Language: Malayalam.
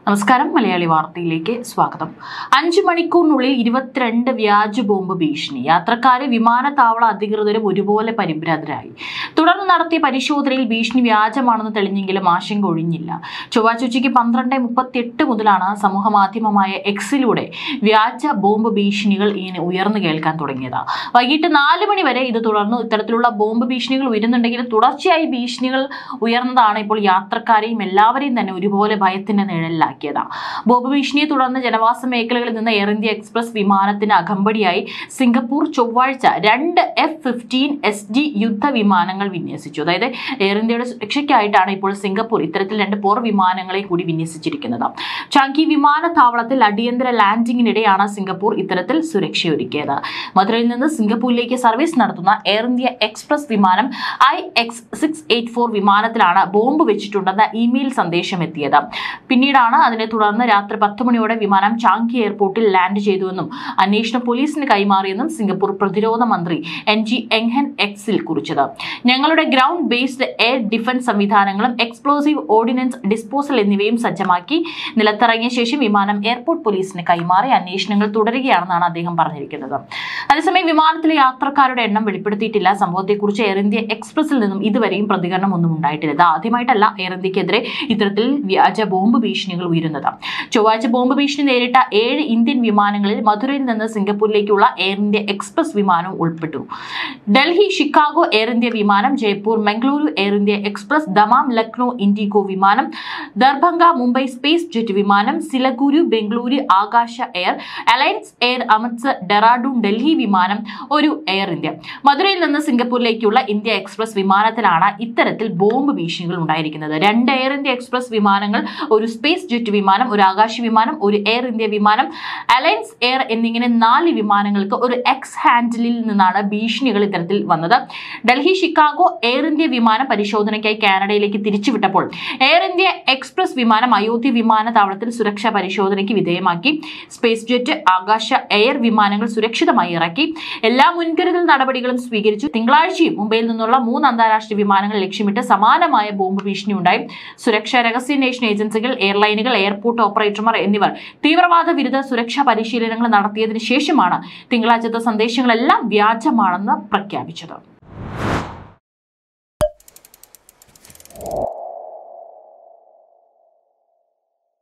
നമസ്കാരം മലയാളി വാർത്തയിലേക്ക് സ്വാഗതം അഞ്ചു മണിക്കൂറിനുള്ളിൽ ഇരുപത്തിരണ്ട് വ്യാജ ബോംബ് ഭീഷണി യാത്രക്കാരെ വിമാനത്താവള അധികൃതരും ഒരുപോലെ പരിഭ്രാന്തരായി തുടർന്ന് നടത്തിയ പരിശോധനയിൽ ഭീഷണി വ്യാജമാണെന്ന് തെളിഞ്ഞെങ്കിലും ആശങ്ക ഒഴിഞ്ഞില്ല ചൊവ്വാഴ്ച ഉച്ചയ്ക്ക് പന്ത്രണ്ട് മുപ്പത്തിയെട്ട് മുതലാണ് സമൂഹ മാധ്യമമായ എക്സിലൂടെ വ്യാജ ബോംബ് ഭീഷണികൾ ഇങ്ങനെ ഉയർന്നു കേൾക്കാൻ തുടങ്ങിയത് വൈകിട്ട് നാല് മണി വരെ ഇത് തുടർന്നു ഇത്തരത്തിലുള്ള ബോംബ് ഭീഷണികൾ ഉയരുന്നുണ്ടെങ്കിലും തുടർച്ചയായി ഭീഷണികൾ ഉയർന്നതാണ് ഇപ്പോൾ യാത്രക്കാരെയും എല്ലാവരെയും തന്നെ ഒരുപോലെ ഭയത്തിന്റെ നിഴലിലാക്കിയത് ബോംബ് ഭീഷണിയെ തുടർന്ന് ജനവാസ മേഖലകളിൽ നിന്ന് എയർ ഇന്ത്യ എക്സ്പ്രസ് വിമാനത്തിന് അകമ്പടിയായി സിംഗപ്പൂർ ചൊവ്വാഴ്ച രണ്ട് എഫ് ഫിഫ്റ്റീൻ എസ് ഡി യുദ്ധ വിമാനങ്ങൾ വിന്യസിച്ചു അതായത് എയർ ഇന്ത്യയുടെ സുരക്ഷയ്ക്കായിട്ടാണ് ഇപ്പോൾ സിംഗപ്പൂർ ഇത്തരത്തിൽ രണ്ട് പോർ വിമാനങ്ങളെ കൂടി വിന്യസിച്ചിരിക്കുന്നത് ചാങ്കി വിമാനത്താവളത്തിൽ അടിയന്തര ലാൻഡിങ്ങിനിടെയാണ് സിംഗപ്പൂർ ഇത്തരത്തിൽ സുരക്ഷയൊരുക്കിയത് മധുരയിൽ നിന്ന് സിംഗപ്പൂരിലേക്ക് സർവീസ് നടത്തുന്ന എയർ ഇന്ത്യ എക്സ്പ്രസ് വിമാനം I X six eight four വിമാനത്തിലാണ് ബോംബ് വെച്ചിട്ടുണ്ടെന്ന ഇമെയിൽ സന്ദേശം എത്തിയത് പിന്നീടാണ് അതിനെ തുടർന്ന് രാത്രി പത്ത് മണിയോടെ വിമാനം ചാങ്കി എയർപോർട്ടിൽ ലാൻഡ് ചെയ്തുവെന്നും അന്വേഷണം പോലീസിന് കൈമാറിയെന്നും സിംഗപ്പൂർ പ്രതിരോധ മന്ത്രി എൻ ജി എങ്ഹൻ എക്സിൽ കുറിച്ചത് ഞങ്ങളുടെ ഗ്രൗണ്ട് ബേസ്ഡ് എയർ ഡിഫൻസ് സംവിധാനങ്ങളും എക്സ്പ്ലോസീവ് ഓർഡിനൻസ് ഡിസ്പോസൽ എന്നിവയും സജ്ജമാക്കി നിലത്തിറങ്ങിയ ശേഷം വിമാനം എയർപോർട്ട് പോലീസിന് കൈമാറി അന്വേഷണങ്ങൾ തുടരുകയാണെന്നാണ് അദ്ദേഹം പറഞ്ഞിരിക്കുന്നത് അതേസമയം വിമാനത്തിലെ യാത്രക്കാരുടെ എണ്ണം വെളിപ്പെടുത്തിയിട്ടില്ല സംഭവത്തെക്കുറിച്ച് എയർ ഇന്ത്യ എക്സ്പ്രസിൽ നിന്നും ഇതുവരെയും പ്രതികരണം ഒന്നും ഉണ്ടായിട്ടില്ല ഇത് ആദ്യമായിട്ടല്ല എയർ ഇന്ത്യക്കെതിരെ ഇത്തരത്തിൽ വ്യാജ ബോംബ് ഭീഷണികൾ ഉയരുന്നത് ചൊവ്വാഴ്ച ബോംബ് ഭീഷണി നേരിട്ട ഏഴ് ഇന്ത്യൻ വിമാനങ്ങളിൽ മധുരയിൽ നിന്ന് സിംഗപ്പൂരിലേക്കുള്ള എയർ ഇന്ത്യ എക്സ്പ്രസ് വിമാനവും ഉൾപ്പെട്ടു ഡൽഹി ഷിക്കാഗോ എയർ ഇന്ത്യ വിമാനം ജയ്പൂർ മംഗളൂരു എയർ ഇന്ത്യ എക്സ്പ്രസ് ദമാം ലക്നോ ഇൻഡിഗോ വിമാനം ദർഭംഗ മുംബൈ സ്പേസ് ജെറ്റ് വിമാനം സിലഗുരു ബംഗളൂരു ആകാശ എയർ അലയൻസ് എയർ അമൃത്സർ ഡെറാഡൂൺ ഡൽഹി വിമാനം ഒരു എയർ ഇന്ത്യ മധുരയിൽ നിന്ന് സിംഗപ്പൂരിലേക്കുള്ള ഇന്ത്യ എക്സ്പ്രസ് വിമാനത്തിലാണ് ഇത്തരത്തിൽ ബോംബ് ഭീഷണികൾ ഉണ്ടായിരിക്കുന്നത് രണ്ട് എയർ ഇന്ത്യ എക്സ്പ്രസ് വിമാനങ്ങൾ ഒരു സ്പേസ് ജെറ്റ് വിമാനം ഒരു ആകാശ വിമാനം ഒരു എയർ ഇന്ത്യ വിമാനം അലയൻസ് എയർ എന്നിങ്ങനെ നാല് വിമാനങ്ങൾക്ക് ഒരു എക്സ് ഹാൻഡിലിൽ നിന്നാണ് ഭീഷണികൾ ഇത്തരത്തിൽ വന്നത് ഡൽഹി ഷിക്കാഗോ എയർ ഇന്ത്യ വിമാനം പരിശോധനയ്ക്കായി കാനഡയിലേക്ക് തിരിച്ചുവിട്ടപ്പോൾ എയർ ഇന്ത്യ എക്സ്പ്രസ് വിമാനം അയോധ്യ വിമാനത്താവളത്തിൽ സുരക്ഷാ പരിശോധനയ്ക്ക് വിധേയമാക്കി സ്പേസ് ജെറ്റ് ആകാശ എയർ വിമാനങ്ങൾ സുരക്ഷിതമായി ഇറക്കി എല്ലാ മുൻകരുതൽ നടപടികളും സ്വീകരിച്ചു തിങ്കളാഴ്ചയും മുംബൈയിൽ നിന്നുള്ള മൂന്ന് അന്താരാഷ്ട്ര വിമാനങ്ങൾ ലക്ഷ്യമിട്ട് സമാനമായ ബോംബ് ഭീഷണി ഉണ്ടായി സുരക്ഷാ രഹസ്യാന്വേഷണ ഏജൻസികൾ എയർലൈനുകൾ എയർപോർട്ട് ഓപ്പറേറ്റർമാർ എന്നിവർ തീവ്രവാദ വിരുദ്ധ സുരക്ഷാ പരിശീലനങ്ങൾ നടത്തിയതിനു ശേഷമാണ് തിങ്കളാഴ്ചത്തെ സന്ദേശങ്ങളെല്ലാം വ്യാജമാണെന്ന് പ്രഖ്യാപിച്ചത്